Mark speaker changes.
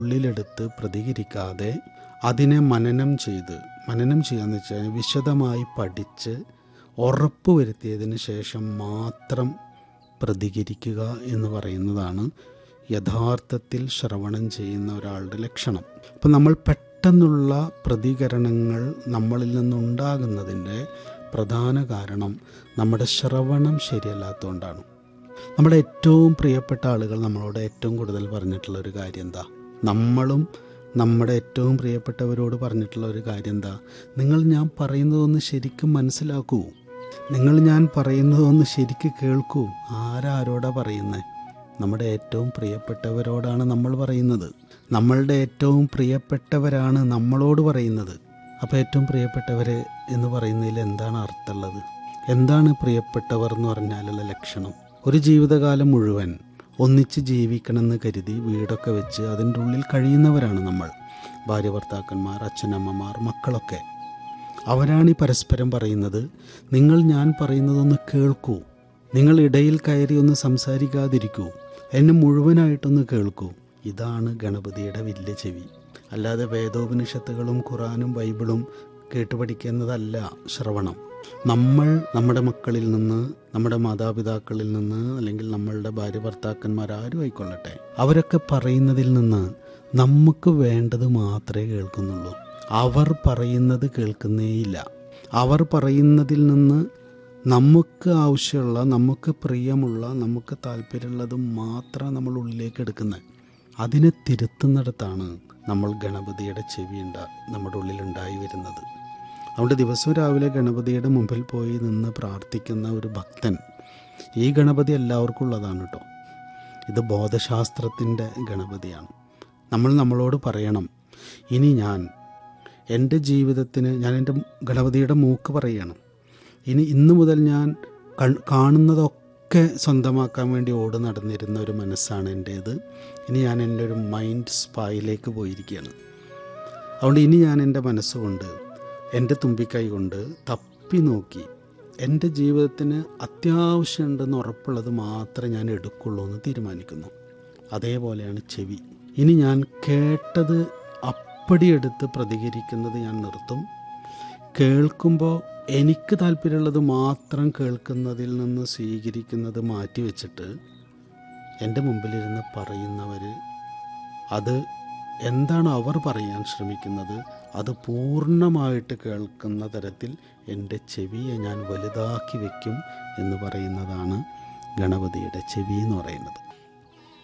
Speaker 1: ഉള്ളിലെടുത്ത് പ്രതികരിക്കാതെ അതിനെ മനനം ചെയ്ത് മനനം ചെയ്യാന്ന് വെച്ചാൽ വിശദമായി പഠിച്ച് ഉറപ്പ് വരുത്തിയതിന് ശേഷം മാത്രം പ്രതികരിക്കുക എന്ന് പറയുന്നതാണ് യഥാർത്ഥത്തിൽ ശ്രവണം ചെയ്യുന്ന ഒരാളുടെ ലക്ഷണം അപ്പം നമ്മൾ പെട്ടെന്നുള്ള പ്രതികരണങ്ങൾ നമ്മളിൽ നിന്നുണ്ടാകുന്നതിൻ്റെ പ്രധാന കാരണം നമ്മുടെ ശ്രവണം ശരിയല്ലാത്തതുകൊണ്ടാണ് നമ്മുടെ ഏറ്റവും പ്രിയപ്പെട്ട ആളുകൾ നമ്മളോട് ഏറ്റവും കൂടുതൽ പറഞ്ഞിട്ടുള്ള ഒരു കാര്യം എന്താ നമ്മളും നമ്മുടെ ഏറ്റവും പ്രിയപ്പെട്ടവരോട് പറഞ്ഞിട്ടുള്ള ഒരു കാര്യം എന്താ നിങ്ങൾ ഞാൻ പറയുന്നതൊന്ന് ശരിക്കും മനസ്സിലാക്കൂ നിങ്ങൾ ഞാൻ പറയുന്നതൊന്ന് ശരിക്ക് കേൾക്കൂ ആരാരോടാ പറയുന്നത് നമ്മുടെ ഏറ്റവും പ്രിയപ്പെട്ടവരോടാണ് നമ്മൾ പറയുന്നത് നമ്മളുടെ ഏറ്റവും പ്രിയപ്പെട്ടവരാണ് നമ്മളോട് പറയുന്നത് അപ്പോൾ ഏറ്റവും പ്രിയപ്പെട്ടവർ എന്ന് പറയുന്നതിൽ എന്താണ് അർത്ഥമുള്ളത് എന്താണ് പ്രിയപ്പെട്ടവർ എന്ന് പറഞ്ഞാലുള്ള ലക്ഷണം ഒരു ജീവിതകാലം മുഴുവൻ ഒന്നിച്ച് ജീവിക്കണമെന്ന് കരുതി വീടൊക്കെ വെച്ച് അതിൻ്റെ ഉള്ളിൽ കഴിയുന്നവരാണ് നമ്മൾ ഭാര്യ ഭർത്താക്കന്മാർ അച്ഛനമ്മമാർ മക്കളൊക്കെ അവരാണ് ഈ പരസ്പരം പറയുന്നത് നിങ്ങൾ ഞാൻ പറയുന്നതൊന്ന് കേൾക്കൂ നിങ്ങൾ ഇടയിൽ കയറി ഒന്ന് സംസാരിക്കാതിരിക്കൂ എന്നെ മുഴുവനായിട്ടൊന്ന് കേൾക്കൂ ഇതാണ് ഗണപതിയുടെ വലിയ ചെവി അല്ലാതെ വേദോപനിഷത്തുകളും ഖുറാനും ബൈബിളും കേട്ടുപഠിക്കുന്നതല്ല ശ്രവണം നമ്മൾ നമ്മുടെ മക്കളിൽ നിന്ന് നമ്മുടെ മാതാപിതാക്കളിൽ നിന്ന് അല്ലെങ്കിൽ നമ്മളുടെ ഭാര്യ ഭർത്താക്കന്മാർ ആരും ആയിക്കൊള്ളട്ടെ അവരൊക്കെ പറയുന്നതിൽ നിന്ന് നമുക്ക് വേണ്ടത് മാത്രമേ കേൾക്കുന്നുള്ളൂ അവർ പറയുന്നത് കേൾക്കുന്നേയില്ല അവർ പറയുന്നതിൽ നിന്ന് നമുക്ക് ആവശ്യമുള്ള നമുക്ക് പ്രിയമുള്ള നമുക്ക് താല്പര്യമുള്ളത് മാത്രം നമ്മൾ ഉള്ളിലേക്ക് എടുക്കുന്നത് അതിനെ തിരുത്തുന്നിടത്താണ് നമ്മൾ ഗണപതിയുടെ ചെവി ഉണ്ടാ നമ്മുടെ ഉള്ളിൽ ഉണ്ടായി വരുന്നത് അതുകൊണ്ട് ദിവസവും രാവിലെ ഗണപതിയുടെ മുമ്പിൽ പോയി നിന്ന് പ്രാർത്ഥിക്കുന്ന ഒരു ഭക്തൻ ഈ ഗണപതി എല്ലാവർക്കും ഉള്ളതാണ് കേട്ടോ ഇത് ബോധശാസ്ത്രത്തിൻ്റെ ഗണപതിയാണ് നമ്മൾ നമ്മളോട് പറയണം ഇനി ഞാൻ എൻ്റെ ജീവിതത്തിന് ഞാൻ എൻ്റെ ഗണപതിയുടെ മൂക്ക് പറയണം ഇനി ഇന്നു മുതൽ ഞാൻ കൺ- കാണുന്നതൊക്കെ സ്വന്തമാക്കാൻ വേണ്ടി ഓടി നടന്നിരുന്ന ഒരു മനസ്സാണ് എൻ്റേത് ഇനി ഞാൻ എൻ്റെ ഒരു മൈൻഡ് സ്പായിലേക്ക് പോയിരിക്കുകയാണ് അതുകൊണ്ട് ഇനി ഞാൻ എൻ്റെ മനസ്സുകൊണ്ട് എൻ്റെ തുമ്പിക്കൈ കൊണ്ട് തപ്പി നോക്കി എൻ്റെ ജീവിതത്തിന് അത്യാവശ്യമുണ്ടെന്ന് ഉറപ്പുള്ളത് മാത്രമേ ഞാൻ എടുക്കുള്ളൂ എന്ന് തീരുമാനിക്കുന്നു അതേപോലെയാണ് ചെവി ഇനി ഞാൻ കേട്ടത് അപ്പടിയെടുത്ത് പ്രതികരിക്കുന്നത് ഞാൻ നിർത്തും കേൾക്കുമ്പോൾ എനിക്ക് താല്പര്യമുള്ളത് മാത്രം കേൾക്കുന്നതിൽ നിന്ന് സ്വീകരിക്കുന്നത് മാറ്റിവെച്ചിട്ട് എൻ്റെ മുമ്പിലിരുന്ന് പറയുന്നവർ അത് എന്താണ് അവർ പറയാൻ ശ്രമിക്കുന്നത് അത് പൂർണ്ണമായിട്ട് കേൾക്കുന്ന തരത്തിൽ എൻ്റെ ചെവിയെ ഞാൻ വലുതാക്കി വയ്ക്കും എന്ന് പറയുന്നതാണ് ഗണപതിയുടെ ചെവി എന്ന് പറയുന്നത്